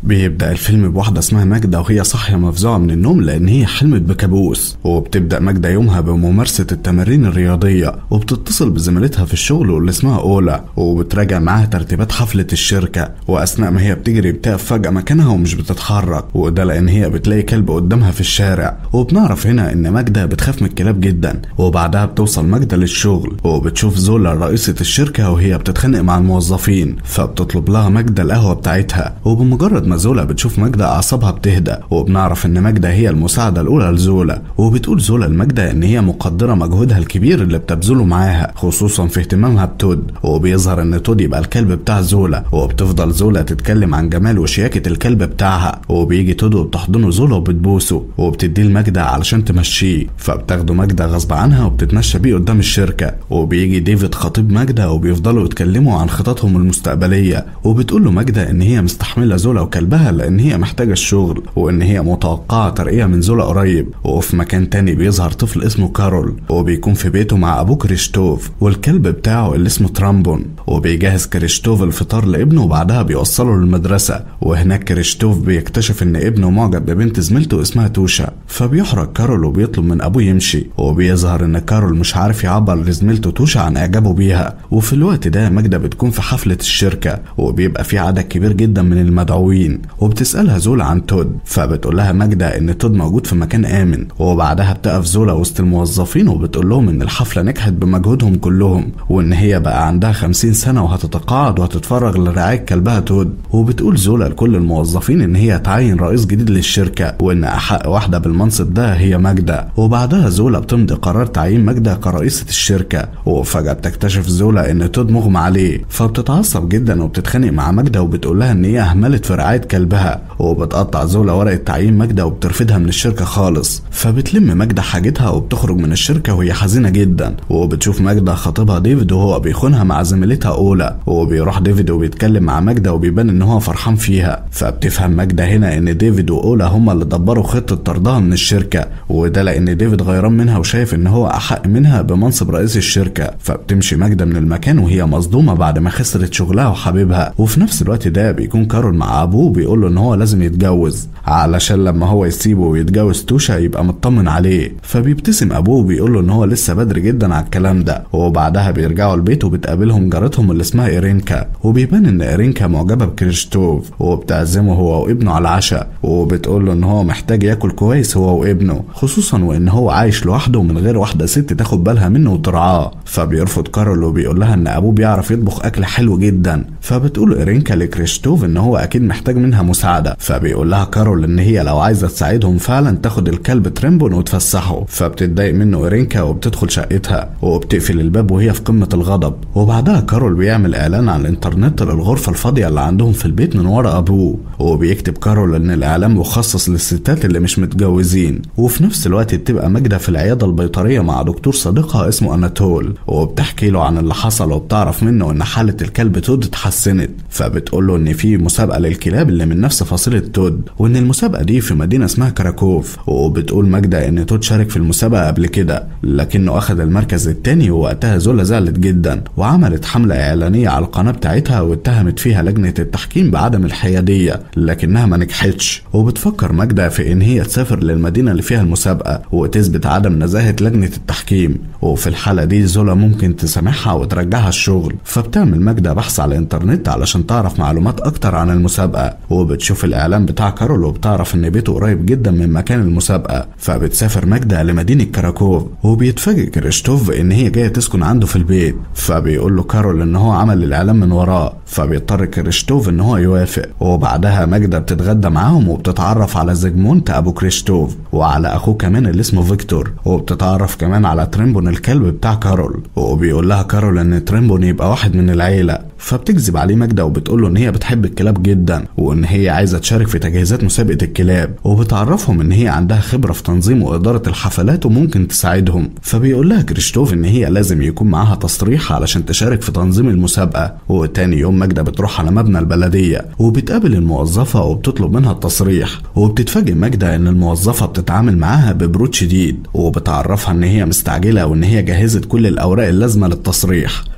بيبدأ الفيلم بواحدة اسمها ماجدة وهي صاحية مفزوعة من النوم لأن هي حلمت بكابوس وبتبدأ ماجدة يومها بممارسة التمارين الرياضية وبتتصل بزميلتها في الشغل واللي اسمها أولا وبتراجع معاها ترتيبات حفلة الشركة وأثناء ما هي بتجري بتقف فجأة مكانها ومش بتتحرك وده لأن هي بتلاقي كلب قدامها في الشارع وبنعرف هنا إن ماجدة بتخاف من الكلاب جدا وبعدها بتوصل ماجدة للشغل وبتشوف زولا رئيسة الشركة وهي بتتخانق مع الموظفين فبتطلب لها ماجدة القهوة بتاعتها وبمجرد ما زولا بتشوف ماجدة أعصابها بتهدى وبنعرف إن ماجدة هي المساعدة الأولى لزولا وبتقول زولا لماجدة إن هي مقدرة مجهودها الكبير اللي بتبذله معاها خصوصا في اهتمامها بتود وبيظهر إن تود يبقى الكلب بتاع زولا وبتفضل زولا تتكلم عن جمال وشياكة الكلب بتاعها وبيجي تود وبتحضنه زولا وبتبوسه وبتديه لماجدة علشان تمشيه فبتاخده ماجدة غصب عنها وبتتمشى بيه قدام الشركة وبيجي ديفيد خطيب ماجدة وبيفضلوا يتكلموا عن خططهم المستقبلية وبتقول له ماجدة إن هي مستحملة زولا وكلبها لأن هي محتاجة الشغل وإن هي متوقعة ترقية من زولا قريب وفي مكان تاني بيظهر طفل اسمه كارول وبيكون في بيته مع أبوه كريشتوف والكلب بتاعه اللي اسمه ترامبون وبيجهز كريشتوف الفطار لابنه وبعدها بيوصله للمدرسة وهناك كريشتوف بيكتشف إن ابنه معجب ببنت زميلته اسمها توشا فبيحرج كارول وبيطلب من أبوه يمشي وبيظهر إن كارول مش عارف يعبر لزميلته توشا عن إعجابه بيها وفي الوقت ده ماجدة بتكون في حفلة الشركة وبيبقى في عدد كبير جدا من المدعوين وبتسألها زولا عن تود فبتقول لها ماجدة إن تود موجود في مكان آمن وبعدها بتقف زولا وسط الموظفين وبتقول لهم إن الحفلة نجحت بمجهودهم كلهم وإن هي بقى عندها 50 سنة وهتتقاعد وهتتفرغ لرعاية كلبها تود وبتقول زولا لكل الموظفين إن هي تعين رئيس جديد للشركة وإن أحق واحدة بالمنصب ده هي ماجدة وبعدها زولا بتمضي قرار تعيين ماجدة كرئيسة الشركة وفجأة بتكتشف زولا إن تود مغمى عليه فبتتعصب جدا وبتتخانق مع ماجدة وبتقول لها إن هي أهملت في رعاية كلبها وبتقطع زولا ورقة تعيين ماجدة وبترفدها من الشركة خالص فبتلم ماجدة حاجتها وبتخرج من الشركة وهي حزينة جدا وبتشوف ماجدة خطيبها ديفيد وهو بيخونها مع زميلتها أولا وبيروح ديفيد وبيتكلم مع ماجدة وبيبان إن هو فرحان فيها فبتفهم ماجدة هنا إن ديفيد وأولا هما اللي دبروا خطة طردها من الشركة وده لأن ديفيد غيران منها وشايف إن هو أحق منها بمنصب رئيس الشركة فبتمشي ماجدة من المكان وهي مصدومة بعد ما خسرت شغلها وحبيبها وفي نفس الوقت ده بيكون كارول مع أبوه بيقول له إن هو لازم يتجوز علشان لما هو يسيبه ويتجوز توشا يبقى مطمن عليه فبيبتسم أبوه وبيقول له إن هو لسه بدري جدا على الكلام ده وبعدها بيرجعوا البيت وبتقابلهم جارتهم اللي اسمها إيرينكا وبيبان إن إيرينكا معجبة بكريشتوف وبتعزمه هو وابنه على العشاء وبتقول له إن هو محتاج ياكل كويس هو وابنه خصوصا وإن هو عايش لوحده من غير واحدة ست تاخد بالها منه وترعاه فبيرفض كارول وبيقول لها إن أبوه بيعرف يطبخ أكل حلو جدا فبتقول إيرينكا لكريشتوف إن هو أكيد محتاج منها مساعدة فبيقول لها كارول إن هي لو عايزة تساعدهم فعلا تاخد الكلب تريمبون وتفسحه فبتتضايق منه إيرينكا وبتدخل شقتها وبتقفل الباب وهي في قمة الغضب وبعدها كارول بيعمل إعلان على الإنترنت للغرفة الفاضية اللي عندهم في البيت من ورا أبوه وبيكتب كارول إن الإعلان مخصص للستات اللي مش متجوزين وفي نفس الوقت بتبقى ماجدة في العيادة البيطرية مع دكتور صديقها اسمه أناتول وبتحكي له عن اللي حصل وبتعرف منه إن حالة الكلب تود اتحسنت فبتقول له إن في مسابقة للكلاب اللي من نفس فصيلة تود وإن المسابقة دي في مدينة اسمها كراكوف وبتقول ماجدة إن تود شارك في المسابقة قبل كده لكنه أخذ المركز التاني ووقتها زولا زعلت جدا وعملت حملة إعلانية على القناة بتاعتها واتهمت فيها لجنة التحكيم بعدم الحيادية لكنها ما نجحتش وبتفكر ماجدة في إن هي تسافر للمدينة اللي فيها المسابقة وتثبت عدم نزاهة لجنة التحكيم وفي الحالة دي زولا ممكن تسامحها وترجعها الشغل فبتعمل ماجدة بحث على الإنترنت علشان تعرف معلومات أكتر عن المسابقة وبتشوف الإعلان بتاع كارول وبتعرف إن بيته قريب جدا من مكان المسابقة فبتسافر ماجدة لمدينة كراكوف وبيتفاجئ كريشتوف إن هي جاية تسكن عنده في البيت فبيقول له كارول إن هو عمل الإعلان من وراه فبيضطر كريشتوف إن هو يوافق وبعدها ماجدة بتتغدى معاهم وبتتعرف على زيجمونت أبو كريشتوف وعلى أخوه كمان اللي اسمه فيكتور وبتتعرف كمان على تريمبون الكلب بتاع كارول وبيقول لها كارول إن تريمبون يبقى واحد من العيلة فبتكذب عليه ماجدة وبتقول له إن هي بتحب الكلاب جدا وإن هي عايزة تشارك في تجهيزات مسابقة الكلاب وبتعرفهم إن هي عندها خبرة في تنظيم وإدارة الحفلات وممكن تساعدهم فبيقول لها كريشتوف إن هي لازم يكون معاها تصريح علشان تشارك في تنظيم المسابقة وتاني يوم ماجدة بتروح على مبنى البلدية وبتقابل الموظفة وبتطلب منها التصريح وبتتفاجئ ماجدة إن الموظفة بتتعامل معاها ببرود شديد وبتعرفها إن هي مستعجلة وإن هي جهزت كل الأوراق اللازمة للتصريح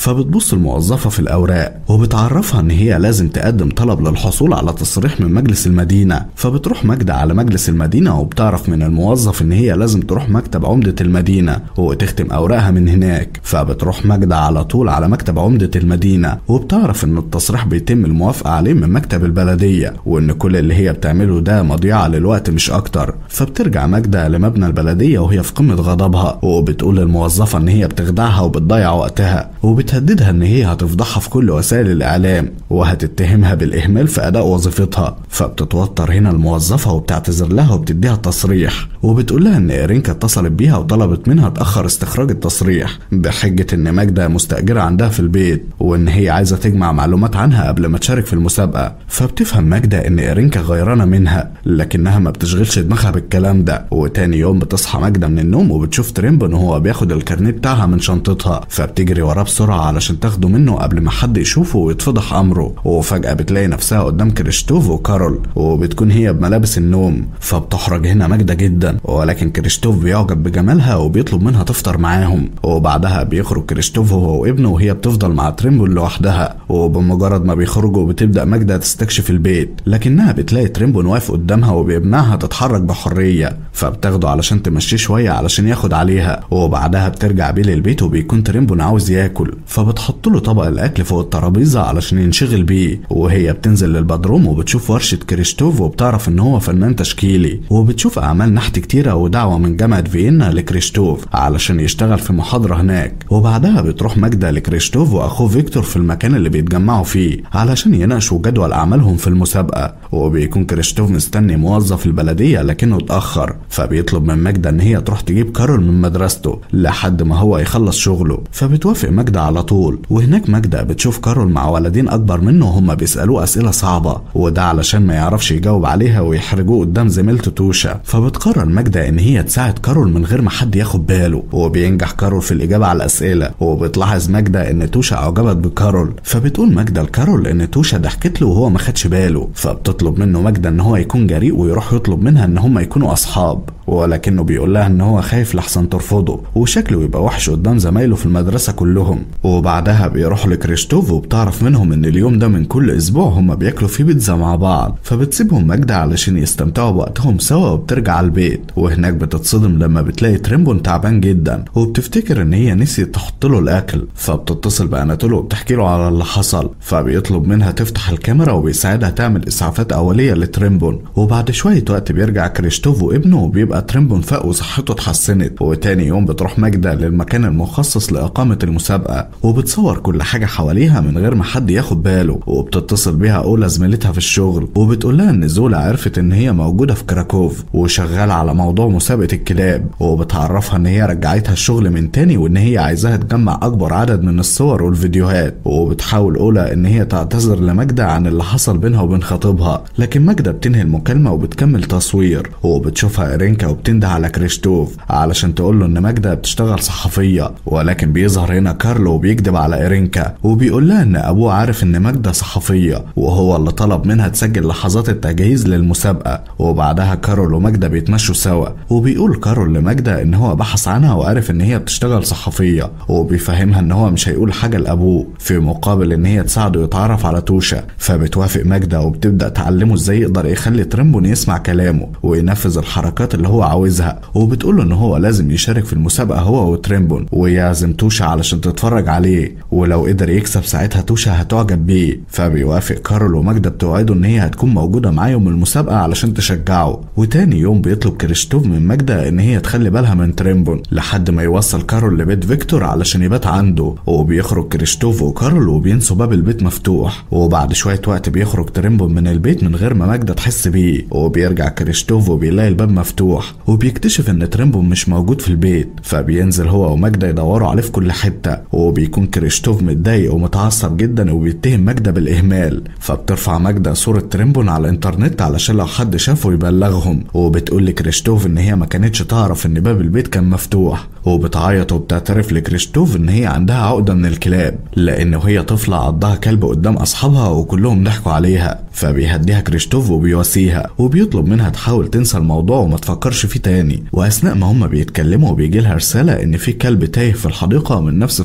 فبتبص الموظفة في الأوراق وبتعرفها إن هي لازم تقدم طلب للحصول على تصريح من مجلس المدينة فبتروح ماجدة على مجلس المدينة وبتعرف من الموظف إن هي لازم تروح مكتب عمدة المدينة وتختم أوراقها من هناك فبتروح ماجدة على طول على مكتب عمدة المدينة وبتعرف إن التصريح بيتم الموافقة عليه من مكتب البلدية وإن كل اللي هي بتعمله ده مضيعة للوقت مش أكتر فبترجع ماجدة لمبنى البلدية وهي في قمة غضبها وبتقول للموظفة إن هي بتخدعها وبتضيع وقتها وبتهددها إن هي هتفضحها في كل وسائل الإعلام وهتتهمها بالإهمال في أداء وظيفتها فبتتوتر هنا الموظفة وبتعتذر لها وبتديها التصريح وبتقول لها إن إيرينكا اتصلت بيها وطلبت منها تأخر استخراج التصريح بحجة إن ماجدة مستأجرة عندها في البيت وإن هي عايزة تجمع معلومات عنها قبل ما تشارك في المسابقة فبتفهم ماجدة إن إيرينكا غيرانة منها لكنها ما بتشغلش دماغها بالكلام ده وتاني يوم بتصحى ماجدة من النوم وبتشوف تريمبون وهو بياخد الكارنيه بتاعها من شنطتها فبتجري وراه بسرعة علشان تاخده منه قبل ما حد يشوفه ويتفضح أمره وفجأة بتلاقي نفسها قدام كريشتوف وكارول وبتكون هي بملابس النوم فبتحرج هنا ماجدة جدا ولكن كريشتوف بيعجب بجمالها وبيطلب منها تفطر معاهم وبعدها بيخرج كريشتوف هو وابنه وهي بتفضل مع تريمبون لوحدها وبمجرد ما بيخرجوا بتبدأ ماجدة تستكشف البيت لكنها بتلاقي تريمبون واقف قدامها وبيمنعها تتحرك بحرية فبتاخده علشان تمشيه شوية علشان ياخد عليها وبعدها بترجع بيه للبيت وبيكون تريمبون عاوز ياكل فبتحط له طبق الاكل فوق الترابيزة علشان ينشغل بيه وهي بتنزل للبدروم وبتشوف ورشة كريشتوف وبتعرف ان هو فنان تشكيلي وبتشوف اعمال نحت كتيرة ودعوة من جامعة فيينا لكريشتوف علشان يشتغل في محاضرة هناك وبعدها بتروح ماجدة لكريشتوف واخوه فيكتور في المكان اللي بيتجمعوا فيه علشان يناقشوا جدول اعمالهم في المسابقة وبيكون كريشتوف مستني موظف البلدية لكنه اتأخر فبيطلب من ماجدة ان هي تروح تجيب كارول من مدرسته لحد ما هو يخلص شغله فبتوافق ماجدة على طول وهناك ماجدة بتشوف كارول مع ولدين اكبر منه وهم بيسألوه اسئلة صعبة وده علشان ما يعرفش يجاوب عليها ويحرجوه قدام زميلته توشا فبتقرر ماجدة ان هي تساعد كارول من غير ما حد ياخد باله وبينجح كارول في الاجابة على الاسئلة وبتلاحظ ماجدة ان توشا اعجبت بكارول فبتقول ماجدة لكارول ان توشا ضحكت له وهو ما خدش باله فبتطلب منه ماجدة ان هو يكون جريء ويروح يطلب منها ان هم يكونوا اصحاب ولكنه بيقول لها ان هو خايف لحسن ترفضه وشكله يبقى وحش قدام زمايله في المدرسة كلهم وبعدها بيروح لكريشتوف وبتعرف منهم ان اليوم ده من كل اسبوع هما بياكلوا فيه بيتزا مع بعض فبتسيبهم ماجدة علشان يستمتعوا بوقتهم سوا وبترجع البيت وهناك بتتصدم لما بتلاقي تريمبون تعبان جدا وبتفتكر ان هي نسيت تحط له الاكل فبتتصل باناتولو وبتحكي له على اللي حصل فبيطلب منها تفتح الكاميرا وبيساعدها تعمل اسعافات اوليه لتريمبون وبعد شويه وقت بيرجع كريشتوف وابنه وبيبقى تريمبون فاق وصحته اتحسنت وتاني يوم بتروح ماجدة للمكان المخصص لإقامة المسابقة وبتصور كل حاجة حواليها من غير ما حد ياخد باله وبتتصل بيها أولى زميلتها في الشغل وبتقول لها إن زولا عرفت إن هي موجودة في كراكوف وشغالة على موضوع مسابقة الكلاب وبتعرفها إن هي رجعتها الشغل من تاني وإن هي عايزاها تجمع أكبر عدد من الصور والفيديوهات وبتحاول أولى إن هي تعتذر لماجدة عن اللي حصل بينها وبين خطيبها لكن ماجدة بتنهي المكالمة وبتكمل تصوير وبتشوفها إرينكا وبتنده على كريشتوف علشان تقول له إن ماجدة بتشتغل صحفية ولكن بيظهر هنا كارلو وبيكذب على إرينكا وبيقول لها إن أبوه عارف إن ماجدة صحفية وهو اللي طلب منها تسجل لحظات التجهيز للمسابقة وبعدها كارول وماجدة بيتمشوا سوا وبيقول كارول لماجدة إن هو بحث عنها وعرف إن هي بتشتغل صحفية وبيفهمها إن هو مش هيقول حاجة لأبوه في مقابل إن هي تساعده يتعرف على توشا فبتوافق ماجدة وبتبدأ تعلمه إزاي يقدر يخلي تريمبون يسمع كلامه وينفذ الحركات اللي هو عاوزها وبتقول إن هو لازم يشارك في المسابقة هو وتريمبون ويعزم توشا علشان تتفرج عليه ولو قدر يكسب ساعتها توشا هتعجب بيه فبيوافق كارول وماجدة بتوعده إن هي هتكون موجودة معاه يوم المسابقة علشان تشجعه وتاني يوم بيطلب كريشتوف من ماجدة إن هي تخلي بالها من تريمبون لحد ما يوصل كارول لبيت فيكتور علشان يبات عنده وبيخرج كريشتوف وكارول وبينسوا باب البيت مفتوح وبعد شوية وقت بيخرج تريمبون من البيت من غير ما ماجدة تحس بيه وبيرجع كريشتوف وبيلاقي الباب مفتوح وبيكتشف إن تريمبون مش موجود في البيت فبينزل هو وماجدة يدوروا عليه في كل حتة وبيكون كريشتوف متضايق ومتعصب جدا وبيتهم ماجدة بالإهمال فبترفع ماجدة صورة تريمبون على الإنترنت علشان لو حد شافه يبلغهم وبتقول لكريشتوف إن هي ما كانتش تعرف إن باب البيت كان مفتوح وبتعيط وبتعترف لكريشتوف إن هي عندها عقدة من الكلاب لأن وهي طفلة عضها كلب قدام أصحابها وكلهم ضحكوا عليها فبيهديها كريشتوف وبيواسيها وبيطلب منها تحاول تنسى الموضوع وما تفكرش فيه تاني وأثناء ما هما بيتكلموا بيجي لها رسالة إن في كلب تايه في الحديقة من نفس فصيلة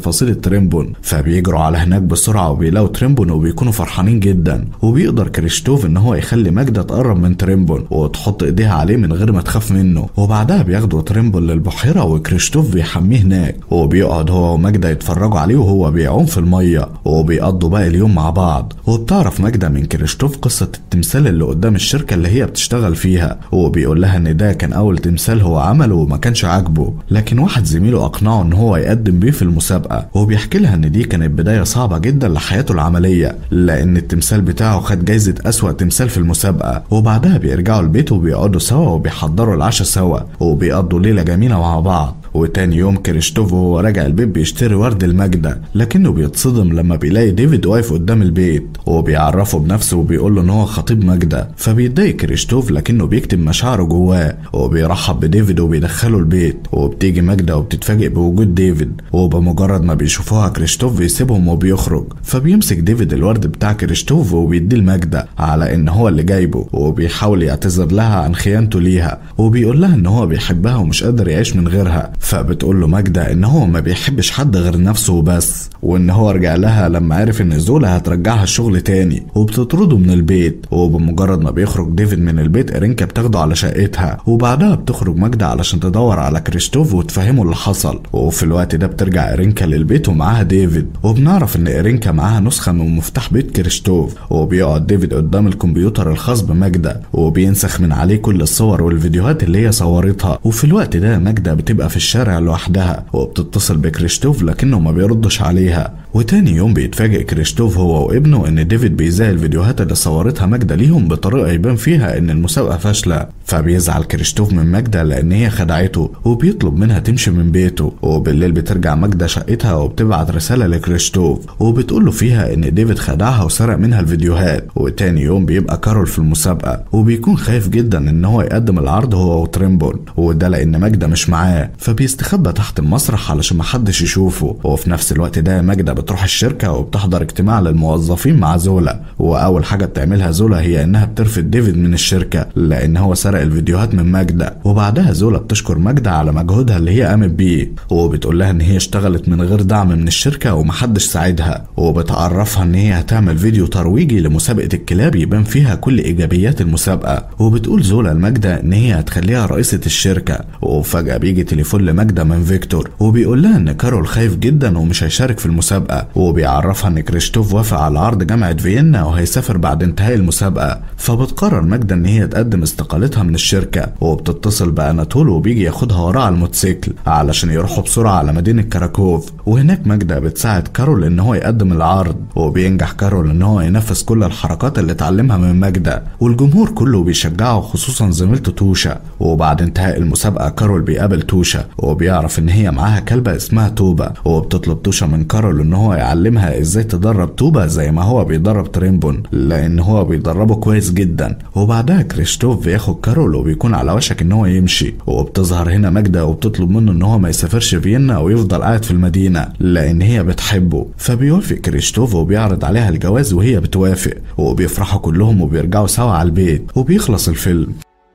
تريمبون فبيجروا على هناك بسرعة وبيلاقوا تريمبون وبيكونوا فرحانين جدا وبيقدر كريشتوف ان هو يخلي ماجدة تقرب من تريمبون وتحط ايديها عليه من غير ما تخاف منه وبعدها بياخدوا تريمبون للبحيرة وكريشتوف بيحميه هناك وبيقعد هو وماجدة يتفرجوا عليه وهو بيعوم في المية وبيقضوا باقي اليوم مع بعض وبتعرف ماجدة من كريشتوف قصة التمثال اللي قدام الشركة اللي هي بتشتغل فيها وبيقول لها ان ده كان اول تمثال هو عمله وما كانش عاجبه لكن واحد زميله اقنعه ان هو يقدم بيه في المسابقة وبيحكي لها ان دي كانت بداية صعبة جدا لحياته العملية لان التمثال بتاعه خد جايزة اسوأ تمثال في المسابقة وبعدها بيرجعوا البيت وبيقعدوا سوا وبيحضروا العشاء سوا وبيقضوا ليلة جميلة مع بعض وتاني يوم كريشتوف وهو راجع البيت بيشتري ورد المجدة لكنه بيتصدم لما بيلاقي ديفيد واقف قدام البيت وبيعرفه بنفسه وبيقول له ان هو خطيب ماجدة فبيتضايق كريشتوف لكنه بيكتب مشاعره جواه وبيرحب بديفيد وبيدخله البيت وبتيجي ماجدة وبتتفاجئ بوجود ديفيد وبمجرد ما بيشوفوها كريشتوف بيسيبهم وبيخرج فبيمسك ديفيد الورد بتاع كريشتوف وبيديه لماجدة على ان هو اللي جايبه وبيحاول يعتذر لها عن خيانته ليها وبيقول لها ان هو بيحبها ومش قادر يعيش من غيرها فبتقول له ماجدة ان هو ما بيحبش حد غير نفسه وبس وان هو رجع لها لما عرف ان زولا هترجعها الشغل تاني وبتطرده من البيت وبمجرد ما بيخرج ديفيد من البيت ارينكا بتاخده على شقتها وبعدها بتخرج ماجدة علشان تدور على كريستوف وتفهمه اللي حصل وفي الوقت ده بترجع ارينكا للبيت ومعاها ديفيد وبنعرف ان ارينكا معاها نسخة من مفتاح بيت كريستوف وبيقعد ديفيد قدام الكمبيوتر الخاص بماجدة وبينسخ من عليه كل الصور والفيديوهات اللي هي صورتها وفي الوقت ده ماجدة بتبقى في الشارع لوحدها وبتتصل بكريستوف لكنه ما بيردش عليها وتاني يوم بيتفاجئ كريستوف هو وابنه ان ديفيد بيذاع الفيديوهات اللي صورتها ماجدة ليهم بطريقة يبان فيها ان المسابقة فاشلة فبيزعل كريستوف من ماجدة لان هي خدعته وبيطلب منها تمشي من بيته وبالليل بترجع ماجدة شقتها وبتبعت رسالة لكريستوف وبتقول له فيها ان ديفيد خدعها وسرق منها الفيديوهات وتاني يوم بيبقى كارول في المسابقة وبيكون خايف جدا ان هو يقدم العرض هو وتريمبون وده لان ماجدة مش معاه فبيستخبى تحت المسرح علشان محدش يشوفه وفي نفس الوقت ده ماجدة بتروح الشركة وبتحضر اجتماع للموظفين مع زولا وأول حاجة بتعملها زولا هي إنها بترفض ديفيد من الشركة لأن هو سرق الفيديوهات من ماجدة وبعدها زولا بتشكر ماجدة على مجهودها اللي هي قامت بيه وبتقول لها إن هي اشتغلت من غير دعم من الشركة ومحدش ساعدها وبتعرفها إن هي هتعمل فيديو ترويجي لمسابقة الكلاب يبان فيها كل إيجابيات المسابقة وبتقول زولا لماجدة إن هي هتخليها رئيسة الشركة وفجأة بيجي تليفون لماجدة من فيكتور وبيقول لها إن كارول خايف جدا ومش هيشارك في المسابقة وبيعرفها ان كريستوف وافق على عرض جامعة فيينا وهيسافر بعد انتهاء المسابقة فبتقرر ماجدة ان هي تقدم استقالتها من الشركة وبتتصل باناتول وبيجي ياخدها وراه على الموتوسيكل علشان يروحوا بسرعة على مدينة كراكوف وهناك ماجدة بتساعد كارول ان هو يقدم العرض وبينجح كارول ان هو ينفذ كل الحركات اللي اتعلمها من ماجدة والجمهور كله بيشجعه خصوصا زميلته توشا وبعد انتهاء المسابقة كارول بيقابل توشا وبيعرف ان هي معاها كلبة اسمها توبا وبتطلب توشا من كارول ان هو يعلمها ازاي تدرب توبا زي ما هو بيدرب تريمبون لان هو بيدربه كويس جدا وبعدها كريستوف بياخد كارول وبيكون على وشك ان هو يمشي وبتظهر هنا ماجدة وبتطلب منه ان هو ما يسافرش فيينا ويفضل قاعد في المدينة لان هي بتحبه فبيوافق كريستوف وبيعرض عليها الجواز وهي بتوافق وبيفرحوا كلهم وبيرجعوا سوا على البيت وبيخلص الفيلم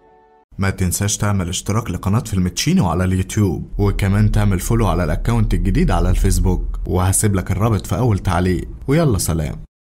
ما تنساش تعمل اشتراك لقناة فيلم تشينو على اليوتيوب وكمان تعمل فولو على الاكونت الجديد على الفيسبوك وهسيب لك الرابط في اول تعليق ويلا سلام